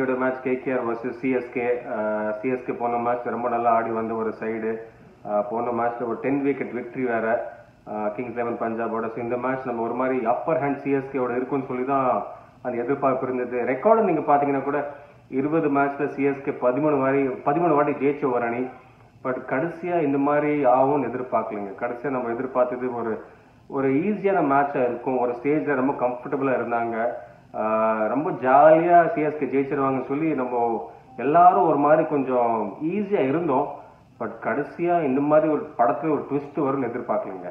இன்னையோட match KKR versus CSK CSK போன match ரொம்ப நல்லா ஆடி வந்த ஒரு சைடு போன மேட்ச்ல ஒரு டென் விக்கெட் விக்டரி வேற கிங்ஸ் லெவன் பஞ்சாபோட ஸோ இந்த மேட்ச் நம்ம ஒரு மாதிரி அப்பர் ஹேண்ட் சிஎஸ்கேவோட இருக்கும்னு சொல்லி தான் அந்த எதிர்பார்ப்பு இருந்தது ரெக்கார்டு நீங்க பாத்தீங்கன்னா கூட இருபது மேட்ச்ல சிஎஸ்கே பதிமூணு வாரி பதிமூணு வாட்டி ஜெயிச்ச ஒரு அணி பட் கடைசியா இந்த மாதிரி ஆகும்னு எதிர்பார்க்கலைங்க கடைசியா நம்ம எதிர்பார்த்தது ஒரு ஒரு ஈஸியான மேட்சா இருக்கும் ஒரு ஸ்டேஜ்ல ரொம்ப கம்ஃபர்டபுளா இருந்தாங்க ஆஹ் ரொம்ப ஜாலியா சிஎஸ்கே ஜெயிச்சிருவாங்கன்னு சொல்லி நம்ம எல்லாரும் ஒரு மாதிரி கொஞ்சம் ஈஸியா இருந்தோம் பட் கடைசியா இந்த மாதிரி ஒரு படத்துல ஒரு ட்விஸ்ட் வரும்னு எதிர்பார்க்கலைங்க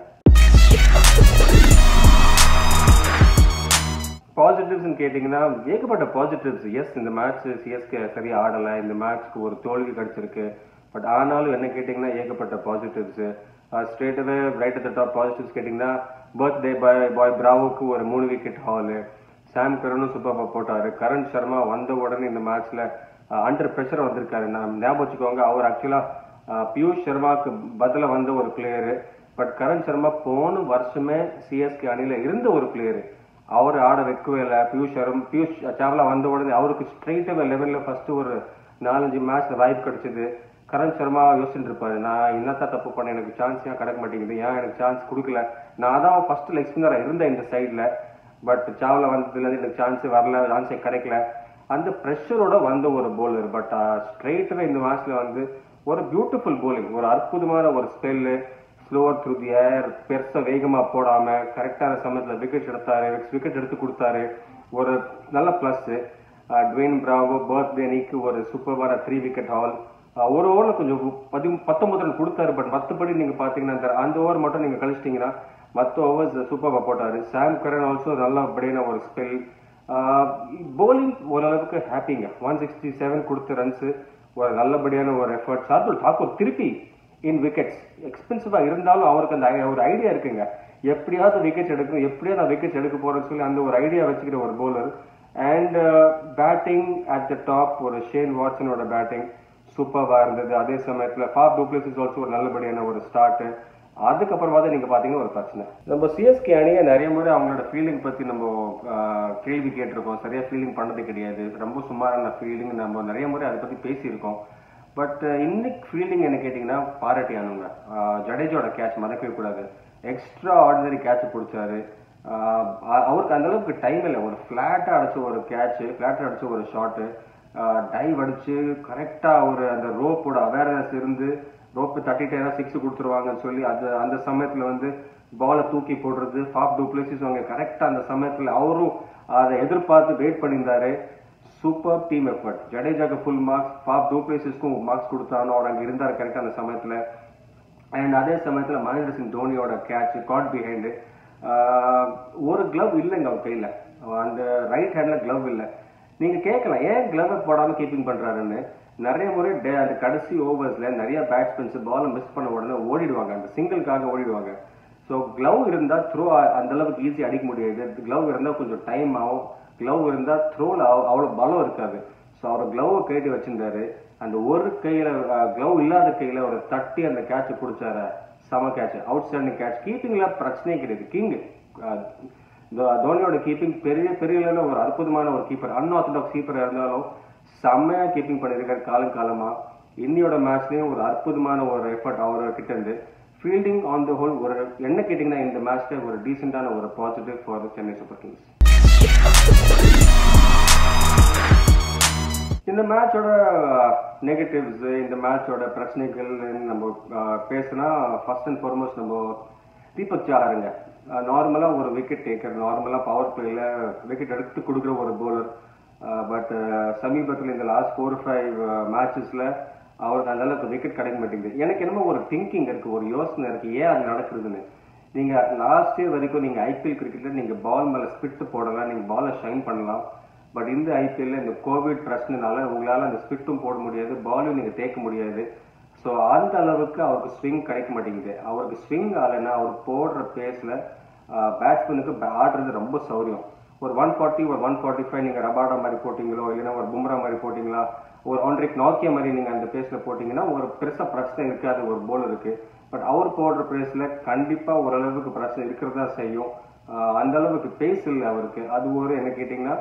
பாசிட்டிவ்ஸ்னு கேட்டிங்கன்னா ஏகப்பட்ட பாசிட்டிவ்ஸ் எஸ் இந்த மேட்ச் சிஎஸ்கே சரியா ஆடலை இந்த மேட்ச்க்கு ஒரு தோல்வி கிடைச்சிருக்கு பட் ஆனாலும் என்ன கேட்டிங்கன்னா ஏகப்பட்ட பாசிட்டிவ்ஸ் ஸ்ட்ரெயிட்டவே ரைட் அட் டாப் பாசிட்டிவ்ஸ் கேட்டிங்கன்னா பர்த்டே பாய் பாய் பிராவோக்கு ஒரு மூணு விக்கெட் ஹாலு சாம் கரனும் சூப்பராக போட்டாரு கரண் சர்மா வந்த உடனே இந்த மேட்ச்ல அண்டர் ப்ரெஷர் வந்திருக்காரு நான் ஞாபகம் வச்சுக்கோங்க அவர் ஆக்சுவலா பியூஷ் சர்மாக்கு பதிலா வந்த ஒரு பிளேயரு பட் கரண் சர்மா போன வருஷமே சிஎஸ்கே அணியில இருந்த ஒரு பிளேயரு அவர் ஆட வைக்கவே இல்லை பியூஷ் சர்மா பியூஷ் சாவ்லா வந்த உடனே அவருக்கு ஸ்ட்ரெயிட்டாக லெவல்ல ஃபர்ஸ்ட் ஒரு நாலஞ்சு மேட்ச்ல வாய்ப்பு கிடைச்சது கரண் சர்மா யோசிச்சுட்டு இருப்பாரு நான் என்னத்தான் தப்பு பண்ணேன் எனக்கு சான்ஸ் ஏன் கிடைக்க மாட்டேங்குது ஏன் எனக்கு சான்ஸ் கொடுக்கல நான் தான் ஃபர்ஸ்ட் லெக் ஸ்பின்னரா இருந்தேன் இந்த சைட்ல பட் சாவ்லா வந்ததுல இருந்து எனக்கு சான்ஸே வரல சான்ஸே கிடைக்கல அந்த ப்ரெஷரோட வந்த ஒரு bowler பட் ஸ்ட்ரெயிட்டாக இந்த மேட்ச்ல வந்து ஒரு பியூட்டிஃபுல் bowling ஒரு அற்புதமான ஒரு spell slower through the air பெருசா வேகமா போடாம கரெக்டான சமயத்துல விக்கெட் எடுத்தாரு விக்கெட் எடுத்து கொடுத்தாரு ஒரு நல்ல பிளஸ் ட்වෙயின் பிராவோ பர்த்டே அணிக்கு ஒரு சூப்பரான த்ரீ விக்கெட் ஹால் ஒரு ஓவர்ல கொஞ்சம் பதி பத்தொன்பது ரன் கொடுத்தாரு பட் மற்றபடி நீங்க பாத்தீங்கன்னா அந்த- அந்த ஓவர் மட்டும் நீங்க கழிச்சிட்டீங்கன்னா மற்ற ஓவர்ஸ் சூப்பராக போட்டாரு சாம் கரன் ஆல்சோ நல்லபடியான ஒரு ஸ்பெல் போலிங் ஓரளவுக்கு ஹாப்பிங்க ஒன் சிக்ஸ்டி செவன் கொடுத்த ரன்ஸ் ஒரு நல்லபடியான ஒரு எஃபர்ட் சார்துல் தாக்கூர் திருப்பி இன் விக்கெட்ஸ் எக்ஸ்பென்சிவா இருந்தாலும் அவருக்கு அந்த ஐ- ஒரு ஐடியா இருக்குங்க எப்படியாவது விக்கெட்ஸ் எடுக்கணும் எப்படியாவது நான் விக்கெட்ஸ் எடுக்க போறேன்னு சொல்லி அந்த ஒரு ஐடியா வச்சுக்கிற ஒரு bowler and batting at the top ஒரு ஷேன் வாட்சனோட பேட்டிங் சூப்பர்வா இருந்தது அதே சமயத்துல ஃபாப் டூப்ளசிஸ் ஆல்சோ ஒரு நல்லபடியான ஒரு ஸ்டார்ட் அதுக்கப்புறமா தான் நீங்க பாத்தீங்கன்னா ஒரு பிரச்சனை நம்ம சிஎஸ்கே அணியை நிறைய முறை அவங்களோட ஃபீல்டிங் பத்தி நம்ம ஆஹ், கேள்வி கேட்டிருக்கோம் சரியா ஃபீல்டிங் பண்ணது கிடையாது ரொம்ப சுமாரான ஃபீல்டிங் நம்ம நிறைய முறை அதை பத்தி பேசியிருக்கோம் பட் இன்னைக்கு ஃபீல்டிங் என்ன கேட்டிங்கன்னா பாராட்டியானுங்க ஆஹ், ஜடேஜாவோட கேட்ச் மறக்கவே கூடாது எக்ஸ்ட்ரா ஆர்டினரி கேட்ச் பிடிச்சாரு ஆஹ், அ- அவருக்கு அந்த அளவுக்கு டைம் இல்லை ஒரு ஃபிளாட்டா அடிச்ச ஒரு கேட்ச் ஃபிளாட்டா அடிச்ச ஒரு ஷாட்டு டைவ் அடிச்சு கரெக்டா ஒரு அந்த ரோப்போட அவேர்னஸ் இருந்து ரோப்பு தட்டிட்டேனா சிக்ஸ் கொடுத்துருவாங்கன்னு சொல்லி அது அந்த சமயத்துல வந்து பாலை தூக்கி போடுறது ஃபாப் டூப்ளசிஸ் அவங்க கரெக்டா அந்த சமயத்துல அவரும் அதை எதிர்பார்த்து வெயிட் பண்ணியிருந்தாரு சூப்பர் டீம் எஃபர்ட் ஜடேஜாக்கு ஃபுல் மார்க்ஸ் ஃபாப் டூப்ளசிஸ்க்கும் மார்க்ஸ் கொடுத்தானோ அவர் அங்க இருந்தாரு கரெக்டா அந்த சமயத்துல அண்ட் அதே சமயத்துல மகேந்திர சிங் தோனியோட கேட்ச் காட் பிஹைண்டு ஒரு கிளவ் இல்லைங்க அவர் கையில அந்த ரைட் ஹேண்ட்ல கிளவ் இல்லை நீங்க கேட்கலாம் ஏன் கிளவ் போடாம கீப்பிங் பண்றாருன்னு நிறைய முறை டே- அந்த கடைசி ஓவர்ஸ்ல நிறைய பேட்ஸ்மேன்ஸ் பாலை மிஸ் பண்ண உடனே ஓடிடுவாங்க அந்த சிங்கிள்காக ஓடிடுவாங்க ஸோ க்ளவ் இருந்தா த்ரோ அந்த அளவுக்கு ஈஸி அடிக்க முடியாது க்ளவ் இருந்தா கொஞ்சம் டைம் ஆகும் க்ளவ் இருந்தா த்ரோல அவ்வளவு பலம் இருக்காது ஸோ அவர் க்ளவ் கைட்டி வச்சிருந்தாரு அந்த ஒரு கையில க்ளவ் இல்லாத கையில ஒரு தட்டி அந்த கேட்ச் பிடிச்சாரு சம கேட்ச் அவுட் ஸ்டாண்டிங் கேட்ச் கீப்பிங்ல பிரச்சனையே கிடையாது கிங் தோனியோட கீப்பிங் பெரிய பெரிய level ஒரு அற்புதமான ஒரு கீப்பர் அன்ஆர்த்தடாக்ஸ் கீப்பர் இருந்தாலும் செம்மையா கீப்பிங் பண்ணியிருக்காரு காலம் காலமா இன்னியோட மேட்ச்லயும் ஒரு அற்புதமான ஒரு எஃபர்ட் அவர் கிட்ட இருந்து ஃபீல்டிங் ஆன் த ஹோல் ஒரு என்ன கேட்டிங்கன்னா இந்த மேட்ச்ல ஒரு டீசென்டான ஒரு positive for Chennai super kings இந்த மேட்சோட நெகட்டிவ்ஸ் இந்த மேட்சோட பிரச்சனைகள் நம்ம அஹ், பேசினா ஃபர்ஸ்ட் அண்ட் ஃபார்மோஸ்ட் நம்ம தீபக் சாகருங்க நார்மலா ஒரு விக்கெட் டேக்கர் நார்மலா பவர் பிளேல விக்கெட் எடுத்து கொடுக்குற ஒரு bowler பட் சமீபத்தில் இந்த லாஸ்ட் ஃபோர் ஃபைவ் மேட்சஸ்ல அவருக்கு அந்த அளவுக்கு விக்கெட் கிடைக்க மாட்டேங்குது எனக்கு என்னமோ ஒரு திங்கிங் இருக்கு ஒரு யோசனை இருக்கு ஏன் அது நடக்குதுன்னு நீங்க லாஸ்ட் இயர் வரைக்கும் நீங்க ஐபிஎல் கிரிக்கெட்ல நீங்க பால் மேல ஸ்பிட் போடலாம் நீங்க பாலை ஷைன் பண்ணலாம் பட் இந்த ஐபிஎல்ல இந்த கோவிட் பிரச்சனைனால உங்களால அந்த ஸ்பிட்டும் போட முடியாது பாலும் நீங்க தேக்க முடியாது ஸோ அந்த அளவுக்கு அவருக்கு ஸ்விங் கிடைக்க மாட்டேங்குது அவருக்கு ஸ்விங் ஆகலைன்னா அவர் போடுற பேஸ்ல பேட்ஸ்மேனுக்கு ஆடுறது ரொம்ப சௌரியம் ஒரு ஒன் ஃபார்ட்டி ஒரு ஒன் ஃபார்ட்டி ஃபைவ் நீங்க ரபாடா மாதிரி போட்டீங்களோ இல்லைன்னா ஒரு பும்ரா மாதிரி போட்டீங்களா ஒரு ஆண்ட்ரிக் நாக்கியா மாதிரி நீங்க அந்த பேஸ்ல போட்டீங்கன்னா ஒரு பெருசா பிரச்சனை இருக்காது ஒரு bowler-க்கு பட் அவர் போடுற பேஸ்ல கண்டிப்பா ஓரளவுக்கு பிரச்சனை இருக்கிறதா செய்யும் ஆஹ் அந்த அளவுக்கு பேஸ் இல்லை அவருக்கு அது ஒரு என்ன கேட்டிங்கன்னா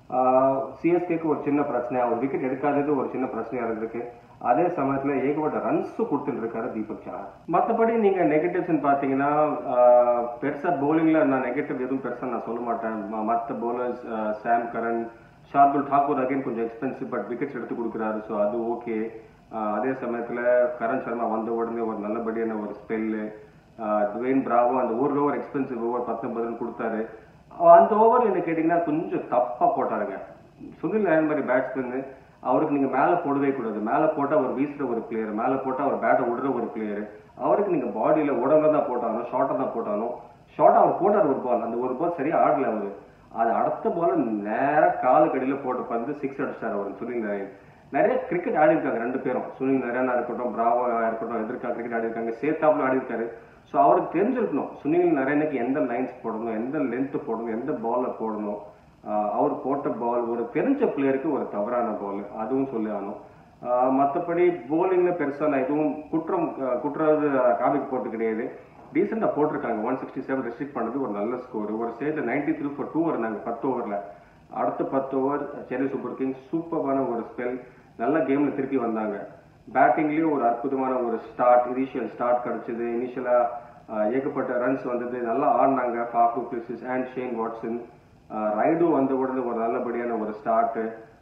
சிஎஸ்கேக்கு ஒரு சின்ன பிரச்சனை அவர் விக்கெட் எடுக்காதது ஒரு சின்ன பிரச்சனையா இருந்திருக்கு அதே சமயத்துல ஏகப்பட்ட ரன்ஸ் கொடுத்துட்டு இருக்காரு தீபக் சஹார் மற்றபடி நீங்க நெகட்டிவ்ஸ் பாத்தீங்கன்னா ஆஹ், பெருசா போலிங்ல நான் நெகட்டிவ் எதுவும் பெருசா நான் சொல்ல மாட்டேன் ம- மத்த bowlers Sam Curran Shardul Thakur again கொஞ்சம் எக்ஸ்பென்சிவ் பட் விக்கெட்ஸ் எடுத்து கொடுக்குறாரு ஸோ அது ஓகே அதே சமயத்துல கரண் சர்மா வந்த உடனே ஒரு நல்லபடியான ஒரு ஸ்பெல்லு டுவேன் பிராவோ அந்த ஒரு ஓவர் எக்ஸ்பென்சிவ் ஓவர் பத்தொன்பது run கொடுத்தாரு அஹ் அந்த ஓவர் என்ன கேட்டீங்கன்னா கொஞ்சம் தப்பா போட்டாருங்க சுனில் நாயன் மாதிரி பேட்ஸ்மேன் அவருக்கு நீங்க மேல போடவே கூடாது மேல போட்டா அவர் வீசுற ஒரு பிளேயர் மேல போட்டா அவர் பேட்டை விடுற ஒரு பிளேயர் அவருக்கு நீங்க பாடியில உடம்புல தான் போட்டாலும் ஷார்ட்டா தான் போட்டாலும் ஷார்ட்டா அவர் போட்டார் ஒரு பால் அந்த ஒரு பால் சரியா ஆடல அவரு அது அடுத்த பால் நேரா காலு கடியில போட்டு பந்து சிக்ஸ் அடிச்சார் அவர் சுனில் நாராயண் நிறைய கிரிக்கெட் ஆடி இருக்காங்க ரெண்டு பேரும் சுனில் நாராயணா இருக்கட்டும் பிராவா இருக்கட்டும் எதிர்க்கா கிரிக்கெட் ஆடி இருக்காங்க சேத்தாப்ல ஆடி இருக்காரு ஸோ அவருக்கு தெரிஞ்சிருக்கணும் சுனில் நாராயணுக்கு எந்த லைன்ஸ் போடணும் எந்த லென்த் போடணும் எந்த பால்ல போடணும் ஆஹ் அவர் போட்ட பால் ஒரு தெரிஞ்ச பிளேயருக்கு ஒரு தவறான பால் அதுவும் சொல்லி ஆகணும் மற்றபடி போலிங்ல பெருசா நான் எதுவும் குற்றம் ஆஹ் குற்றது காமிக்க போட்டு கிடையாது டீசெண்டா போட்டிருக்காங்க ஒன் சிக்ஸ்டி செவன் ரெஸ்ட்ரிக்ட் பண்ணது ஒரு நல்ல ஸ்கோர் ஒரு ஸ்டேஜ்ல நைன்டி த்ரீ ஃபார் டூ இருந்தாங்க பத்து ஓவர்ல அடுத்த பத்து ஓவர் சென்னை சூப்பர் கிங்ஸ் சூப்பரான ஒரு ஸ்பெல் நல்ல கேம்ல திருப்பி வந்தாங்க பேட்டிங்லயும் ஒரு அற்புதமான ஒரு ஸ்டார்ட் இனிஷியல் ஸ்டார்ட் கிடைச்சது இனிஷியலா ஏகப்பட்ட ரன்ஸ் வந்தது நல்லா ஆடினாங்க Faf Plessis and Shane Watson ride வந்த உடனே ஒரு நல்லபடியான ஒரு ஸ்டார்ட்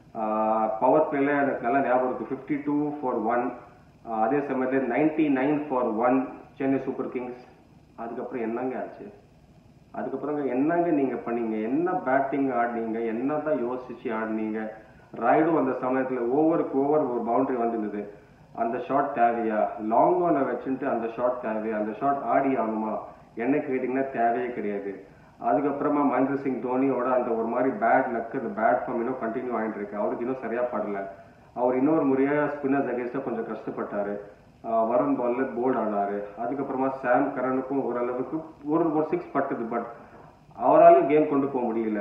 பவர் பிளேல எனக்கு நல்ல ஞாபகம் இருக்கு ஃபிஃப்டி டூ ஃபார் ஒன் அதே சமயத்தில் ninety nine for one Chennai super kings அதுக்கப்புறம் என்னங்க ஆச்சு அதுக்கப்புறம் என்னங்க நீங்க பண்ணீங்க என்ன பேட்டிங் ஆடினீங்க என்னதான் யோசிச்சு ஆடினீங்க ரைடும் அந்த சமயத்துல ஓவருக்கு ஓவர் ஒரு பவுண்டரி வந்திருந்தது அந்த ஷாட் தேவையா லாங் ஆன வச்சுட்டு அந்த ஷாட் தேவையா அந்த ஷாட் ஆடி ஆகணுமா என்ன கேட்டீங்கன்னா தேவையே கிடையாது அதுக்கப்புறமா மகேந்திர சிங் தோனியோட அந்த ஒரு மாதிரி பேட் லக் அந்த பேட் ஃபார்ம் இன்னும் கண்டினியூ ஆயிட்டு இருக்கு அவருக்கு இன்னும் சரியா படல அவர் இன்னொரு முறையா ஸ்பின்னர்ஸ் அகேன்ஸ்டா கொஞ்சம் கஷ்டப்பட்டாரு ஆஹ் வருண் பால்ல போல்ட் ஆனாரு அதுக்கப்புறமா சாம் கரனுக்கும் ஓரளவுக்கு ஒரு ஒரு சிக்ஸ் பட்டுது பட் அவராலையும் கேம் கொண்டு போக முடியல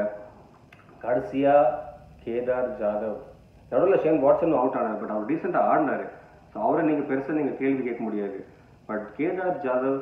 கடைசியா கேதார் ஜாதவ் நடுவில் ஷேன் வாட்சன் அவுட் ஆனார் பட் அவர் டீசெண்டா ஆடினாரு ஸோ அவரை நீங்க பெருசா நீங்க கேள்வி கேட்க முடியாது but Kedar Jadhav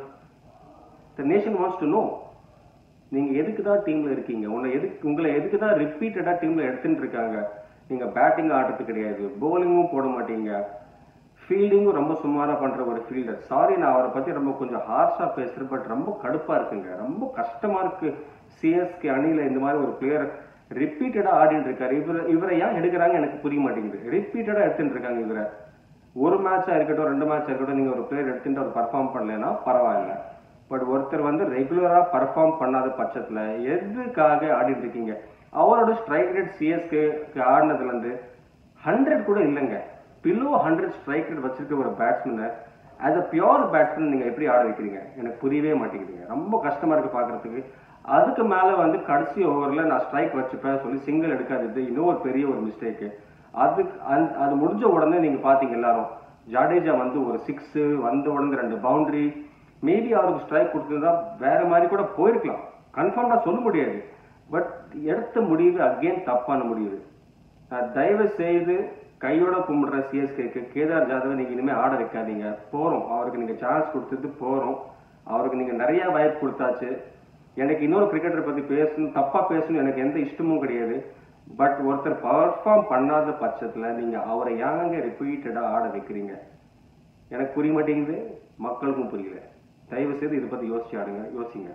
the nation wants to know நீங்க எதுக்கு தான் டீம்ல இருக்கீங்க உங்களை எதுக்கு உங்களை எதுக்கு தான் ரிப்பீட்டடா டீம்ல எடுத்துட்டு இருக்காங்க நீங்க பேட்டிங் ஆடுறது கிடையாது போலிங்கும் போட மாட்டீங்க ஃபீல்டிங்கும் ரொம்ப சுமாரா பண்ற ஒரு ஃபீல்டர் சாரி நான் அவரை பத்தி ரொம்ப கொஞ்சம் ஹார்ஷா பேசுறேன் பட் ரொம்ப கடுப்பா இருக்குங்க ரொம்ப கஷ்டமா இருக்கு சிஎஸ்கே அணியில இந்த மாதிரி ஒரு பிளேயர் ரிப்பீட்டடா ஆடிட்டு இருக்காரு இவரை இவரை ஏன் எடுக்கிறாங்க எனக்கு புரிய மாட்டேங்குது ரிப்பீட்டடா எடுத்துட்டு இருக்காங்க இவரை ஒரு மேட்சா இருக்கட்டும் ரெண்டு மேட்சா இருக்கட்டும் நீங்க ஒரு பிளேயர் எடுத்துட்டு அவர் பர்ஃபார்ம் பண்ணலைன்னா பரவாயில்ல பட் ஒருத்தர் வந்து ரெகுலரா பர்ஃபார்ம் பண்ணாத பட்சத்துல எதுக்காக ஆடிட்டு இருக்கீங்க அவரோட ஸ்ட்ரைக் ரேட் சிஎஸ்கே ஆடினதுல இருந்து ஹண்ட்ரட் கூட இல்லைங்க பிலோ ஹண்ட்ரட் ஸ்ட்ரைக் ரேட் வச்சிருக்க ஒரு பேட்ஸ்மேனை ஆஸ் அ பியோர் பேட்ஸ்மேன் நீங்க எப்படி ஆட வைக்கிறீங்க எனக்கு புரியவே மாட்டேங்குதுங்க ரொம்ப கஷ்டமா இருக்கு பாக்குறதுக்கு அதுக்கு மேல வந்து கடைசி ஓவர்ல நான் ஸ்ட்ரைக் வச்சுப்பேன் சொல்லி சிங்கிள் எடுக்காதது இன்னும் ஒரு பெரிய ஒரு மிஸ்டேக் அதுக்கு அந்த- அது முடிஞ்ச உடனே நீங்க பாத்தீங்க எல்லாரும் ஜடேஜா வந்து ஒரு சிக்ஸ் வந்த உடனே ரெண்டு பவுண்டரி மேபி அவருக்கு ஸ்ட்ரைக் கொடுத்திருந்தா வேற மாதிரி கூட போயிருக்கலாம் கன்ஃபார்ம்டா சொல்ல முடியாது பட் எடுத்த முடிவு அகைன் தப்பான முடிவு நான் தயவு செய்து கையோட கும்பிடுற சிஎஸ்கேக்கு கேதார் ஜாதவ் நீங்க இனிமே ஆட வைக்காதீங்க போறோம் அவருக்கு நீங்க சான்ஸ் கொடுத்தது போறோம் அவருக்கு நீங்க நிறைய வாய்ப்பு கொடுத்தாச்சு எனக்கு இன்னொரு கிரிக்கெட்டரை பத்தி பேசணும் தப்பா பேசணும் எனக்கு எந்த இஷ்டமும் கிடையாது பட் ஒருத்தர் பர்ஃபார்ம் பண்ணாத பட்சத்துல நீங்க அவரை ஏங்க ரிப்பீட்டடா ஆட வைக்கிறீங்க எனக்கு புரிய மாட்டேங்குது மக்களுக்கும் புரியல தயவு செய்து இதை பத்தி யோசிச்சு ஆடுங்க யோசிங்க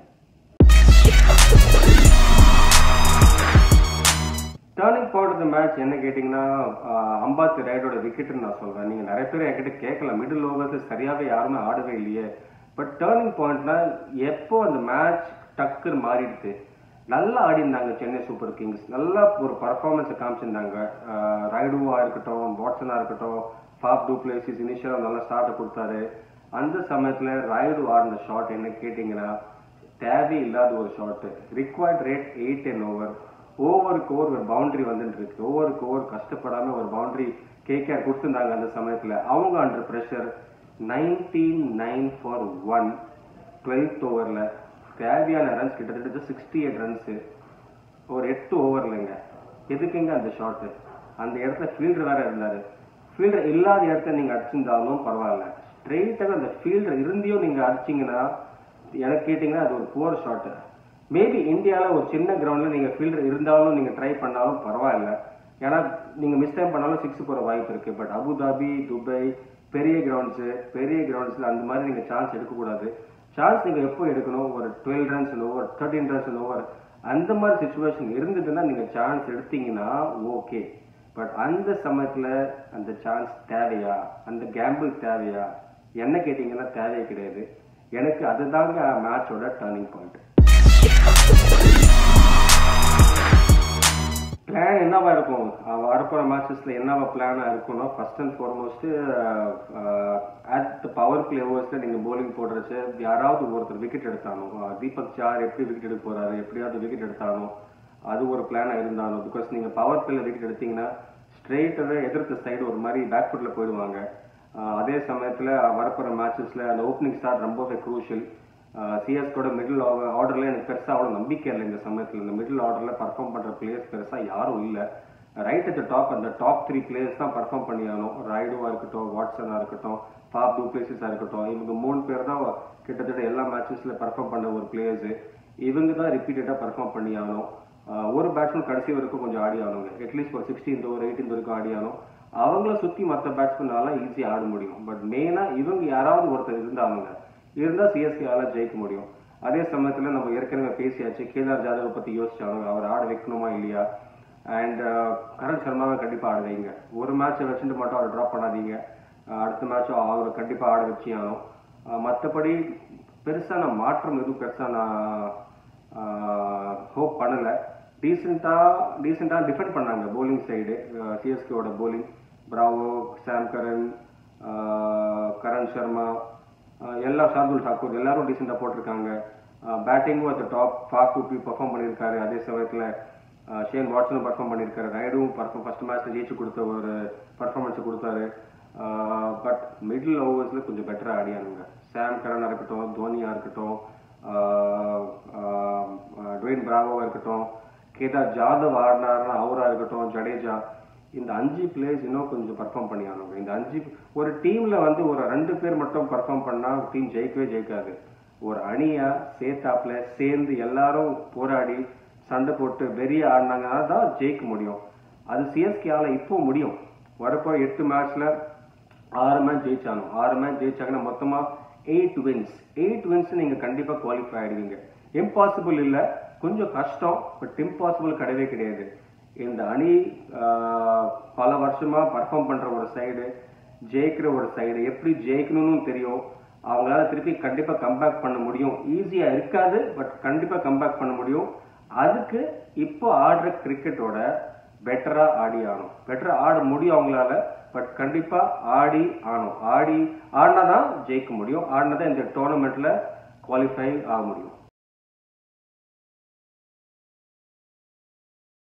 turning point of the match என்ன கேட்டிங்கன்னா ஆஹ் அம்பாத்தி ரைடோட விக்கெட்னு நான் சொல்றேன் நீங்க நிறைய பேர் என்கிட்ட கேட்கல மிடில் ஓவர்ஸ் சரியாவே யாருமே ஆடவே இல்லையே பட் டேர்னிங் பாயிண்ட்னா எப்போ அந்த மேட்ச் டக்குன்னு மாறிடுச்சு நல்லா ஆடி இருந்தாங்க சென்னை சூப்பர் கிங்ஸ் நல்லா ஒரு பர்ஃபார்மன்ஸை காமிச்சிருந்தாங்க ஆஹ் ரைடுவா இருக்கட்டும் வாட்சனா இருக்கட்டும் ஃபாப் டூ பிளேசிஸ் இனிஷியலாக நல்லா ஸ்டார்ட்டை கொடுத்தாரு அந்த சமயத்துல ரைடு ஆடின ஷாட் என்ன கேட்டிங்கன்னா தேவையில்லாத ஒரு shot required rate eight and over ஓவருக்கு ஓவர் ஒரு பவுண்டரி வந்துட்டு இருக்கு ஓவருக்கு ஓவர் கஷ்டப்படாம ஒரு பவுண்டரி கேகேஆர் கொடுத்திருந்தாங்க அந்த சமயத்துல அவங்க under pressure nineteen nine for one twelfth ஓவர்ல தேவையான ரன்ஸ் கிட்டத்தட்ட சிக்ஸ்டி எயிட் ரன்ஸ் ஒரு எட்டு ஓவர்லங்க எதுக்குங்க அந்த ஷாட் அந்த இடத்துல ஃபீல்டர் வேற இருந்தாரு ஃபீல்டர் இல்லாத இடத்துல நீங்க அடிச்சிருந்தாலும் பரவாயில்ல ஸ்ட்ரெயிட்டாக அந்த ஃபீல்டர் இருந்தியும் நீங்க அடிச்சீங்கன்னா எனக்கு கேட்டீங்கன்னா அது ஒரு புவர் ஷாட் மேபி இந்தியாவில் ஒரு சின்ன கிரவுண்டில் நீங்கள் ஃபீல்டர் இருந்தாலும் நீங்கள் ட்ரை பண்ணாலும் பரவாயில்ல ஏன்னா நீங்கள் மிஸ் டைம் பண்ணாலும் சிக்ஸ் போகிற வாய்ப்பு இருக்குது பட் அபுதாபி துபாய் பெரிய கிரவுண்ட்ஸு பெரிய கிரவுண்ட்ஸில் அந்த மாதிரி நீங்கள் சான்ஸ் எடுக்கக்கூடாது சான்ஸ் நீங்கள் எப்போ எடுக்கணும் ஒரு twelve runs over thirteen runs over அந்த மாதிரி சுச்சுவேஷன் இருந்ததுன்னா நீங்கள் சான்ஸ் எடுத்தீங்கன்னா ஓகே பட் அந்த சமயத்தில் அந்த சான்ஸ் தேவையா அந்த கேம்பிள் தேவையா என்ன கேட்டிங்கன்னா தேவையே கிடையாது எனக்கு அதுதாங்க மேட்சோட டர்னிங் பாயிண்ட் பிளான் என்னவா இருக்கும் அஹ் வரப்போற மேட்சஸ்ல என்னவா பிளானா இருக்கும்னா first and foremost at the power பிளே ஓவர்ஸ்ல நீங்க bowling போடுறச்சு யாராவது ஒருத்தர் விக்கெட் எடுத்தானோ அஹ் தீபக் சார் எப்படி விக்கெட் எடுக்க போறாரு எப்படியாவது விக்கெட் எடுத்தானோ அது ஒரு பிளானா இருந்தாலும் பிகாஸ் நீங்க பவர் பிளேல விக்கெட் எடுத்தீங்கன்னா ஸ்ட்ரெயிட்டாவே எதிர்த்த சைடு ஒரு மாதிரி பேக் ஃபுட்ல போயிடுவாங்க அஹ் அதே சமயத்துல வரப்போற மேட்சஸ்ல அந்த ஓப்பனிங் ஸ்டார் ரொம்பவே குரூஷியல் சிஎஸ்கோட மிடில் ஆர்டர்ல எனக்கு பெருசா அவ்வளவு நம்பிக்கை இல்லை இந்த சமயத்துல இந்த மிடில் ஆர்டர்ல பர்ஃபார்ம் பண்ற பிளேயர்ஸ் பெருசா யாரும் இல்ல ரைட் அட் டாப் அந்த டாப் த்ரீ பிளேயர்ஸ் தான் பர்ஃபார்ம் பண்ணியாகணும் ராய்டுவா இருக்கட்டும் வாட்ஸனா இருக்கட்டும் பாப் டூப்ளேசிஸா இருக்கட்டும் இவங்க மூணு பேர் தான் கிட்டத்தட்ட எல்லா மேட்சஸ்ல பர்ஃபார்ம் பண்ண ஒரு பிளேயர்ஸ் இவங்க தான் ரிப்பீட்டடா பர்ஃபார்ம் பண்ணியாகணும் ஆஹ் ஒரு பேட்ஸ்மேன் கடைசி வரைக்கும் கொஞ்சம் ஆடி ஆகணுங்க அட்லீஸ்ட் ஒரு சிக்ஸ்டீன்த் ஓவர் எயிட்டீன்த் வரைக்கும் ஆடி ஆகணும் அவங்கள சுத்தி மற்ற பேட்ஸ்மேனால ஈஸியா ஆட முடியும் பட் மெயினா இவங்க யாராவது ஒருத்தர் இருந்தாங்க இருந்தா சிஎஸ்கேவால ஜெயிக்க முடியும் அதே சமயத்துல நம்ம ஏற்கனவே பேசியாச்சு கேதார் ஜாதவ் பத்தி யோசிச்சாங்க அவர் ஆட வைக்கணுமா இல்லையா அண்ட் கரண் சர்மாவை கண்டிப்பா ஆட வைங்க ஒரு மேட்சை வச்சுட்டு மட்டும் அவரை ட்ராப் பண்ணாதீங்க அஹ் அடுத்த மேட்சும் அவரை கண்டிப்பா ஆட வச்சு ஆகணும் அஹ் மத்தபடி பெருசா நான் மாற்றம் எதுவும் பெருசா நான் ஹோப் பண்ணல டீசெண்டா டீசெண்டா டிஃபெண்ட் பண்ணாங்க bowling சைடு சிஎஸ்கேவோட bowling பிராவோ சாம் கரன் அஹ் கரண் சர்மா அஹ் எல்லா ஷார்துல் டாக்கூர் எல்லாரும் டீசெண்டா போட்டிருக்காங்க பேட்டிங்கும் at the டாப் ஃபாக் குப்பி பர்ஃபார்ம் பண்ணியிருக்காரு அதே சமயத்துல அஹ் ஷேன் வாட்ஸனும் பர்ஃபார்ம் பண்ணியிருக்காரு நாயுடுவும் பர்ஃபார்ம் ஃபர்ஸ்ட் மேட்ச்ல ஜெயிச்சு கொடுத்த ஒரு பர்ஃபார்மன்ஸ் கொடுத்தாரு பட் மிடில் ஓவர்ஸ்ல கொஞ்சம் பெட்டரா ஆடியானுங்க சாம் கரனா இருக்கட்டும் தோனியா இருக்கட்டும் டுவேன் பிராவோவா இருக்கட்டும் கேதார் ஜாதவ் ஆடினார்னா அவரா இருக்கட்டும் ஜடேஜா இந்த அஞ்சு பிளேயர்ஸ் இன்னும் கொஞ்சம் பர்ஃபார்ம் பண்ணியானுங்க இந்த அஞ்சு ஒரு டீம்ல வந்து ஒரு ரெண்டு பேர் மட்டும் பர்ஃபார்ம் பண்ணா டீம் ஜெயிக்கவே ஜெயிக்காது ஒரு அணியா சேர்த்தாப்புல சேர்ந்து எல்லாரும் போராடி சண்டை போட்டு வெறிய ஆடினாங்கன்னா தான் ஜெயிக்க முடியும் அது சிஎஸ்கேயால இப்போ முடியும் வரப்போ எட்டு மேட்ச்ல ஆறு மேட்ச் ஜெயிச்சானோ ஆறு மேட்ச் ஜெயிச்சாங்கன்னா மொத்தமா எயிட் வின்ஸ் எயிட் வின்ஸ் நீங்க கண்டிப்பா குவாலிஃபை ஆயிடுவீங்க இம்பாசிபிள் இல்ல கொஞ்சம் கஷ்டம் பட் இம்பாசிபிள் கிடையவே கிடையாது இந்த அணி ஆஹ், பல வருஷமா பர்ஃபார்ம் பண்ற ஒரு சைடு ஜெயிக்கிற ஒரு சைடு எப்படி ஜெயிக்கணும்னு தெரியும் அவங்களால திருப்பி கண்டிப்பா கம்பேக் பண்ண முடியும் ஈஸியா இருக்காது பட் கண்டிப்பா கம்பேக் பண்ண முடியும் அதுக்கு இப்போ ஆடுற கிரிக்கெட்டோட பெட்டரா ஆடி ஆகணும் பெட்டரா ஆட முடியும் அவங்களால பட் கண்டிப்பா ஆடி ஆகணும் ஆடி ஆடினாதான் ஜெயிக்க முடியும் ஆடினாதான் இந்த டோர்னமெண்ட்ல குவாலிஃபை ஆக முடியும்